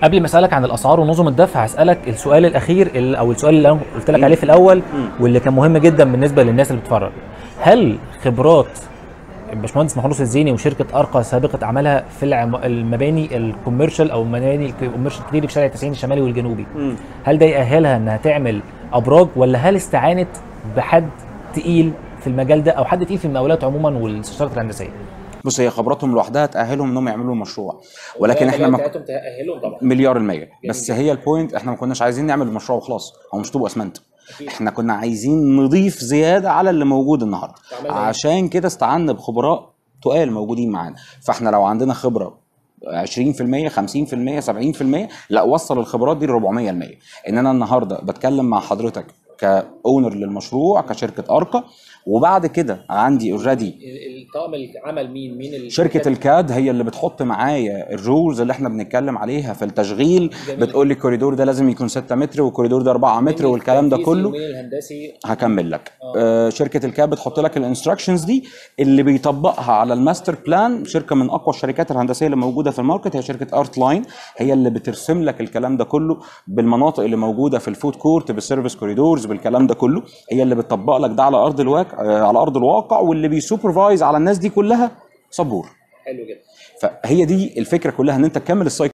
قبل ما اسالك عن الاسعار ونظم الدفع هسالك السؤال الاخير ال- او السؤال اللي انا قلت لك عليه في الاول واللي كان مهم جدا بالنسبه للناس اللي بتتفرج هل خبرات الباشمهندس محروس الزيني وشركه ارقى سابقه اعمالها في العم- المباني الكوميرشال او المباني الكوميرشال كتير في شارع 90 الشمالي والجنوبي هل ده يأهلها انها تعمل ابراج ولا هل استعانت بحد تقيل في المجال ده او حد تقيل في المقاولات عموما والاستشارات الهندسيه بص هي خبراتهم لوحدها تاهلهم انهم يعملوا مشروع ولكن احنا ما تأهلهم طبعا مليار المية بس هي البوينت احنا ما كناش عايزين نعمل المشروع وخلاص هو مش طوب اسمنت احنا كنا عايزين نضيف زياده على اللي موجود النهارده عشان كده استعنا بخبراء تقال موجودين معانا فاحنا لو عندنا خبره 20% 50% 70% لا وصل الخبرات دي ل 400% ان انا النهارده بتكلم مع حضرتك كاونر للمشروع كشركه ارقى وبعد كده عندي اوريدي الطاقم العمل مين مين شركه الكاد هي اللي بتحط معايا الرولز اللي احنا بنتكلم عليها في التشغيل جميل. بتقول لي الكوريدور ده لازم يكون 6 متر والكوريدور ده 4 متر والكلام ده كله مين الهندسي هكمل لك آه شركه الكاب بتحط لك الانستراكشنز دي اللي بيطبقها على الماستر بلان شركه من اقوى الشركات الهندسيه اللي موجوده في الماركت هي شركه ارت لاين هي اللي بترسم لك الكلام ده كله بالمناطق اللي موجوده في الفود كورت بالسيرفيس كوريدورز بالكلام ده كله هي اللي بتطبق لك ده على ارض الواقع آه على ارض الواقع واللي بيسوبرفايز على الناس دي كلها صبور حلو جدا فهي دي الفكره كلها ان انت تكمل السايكل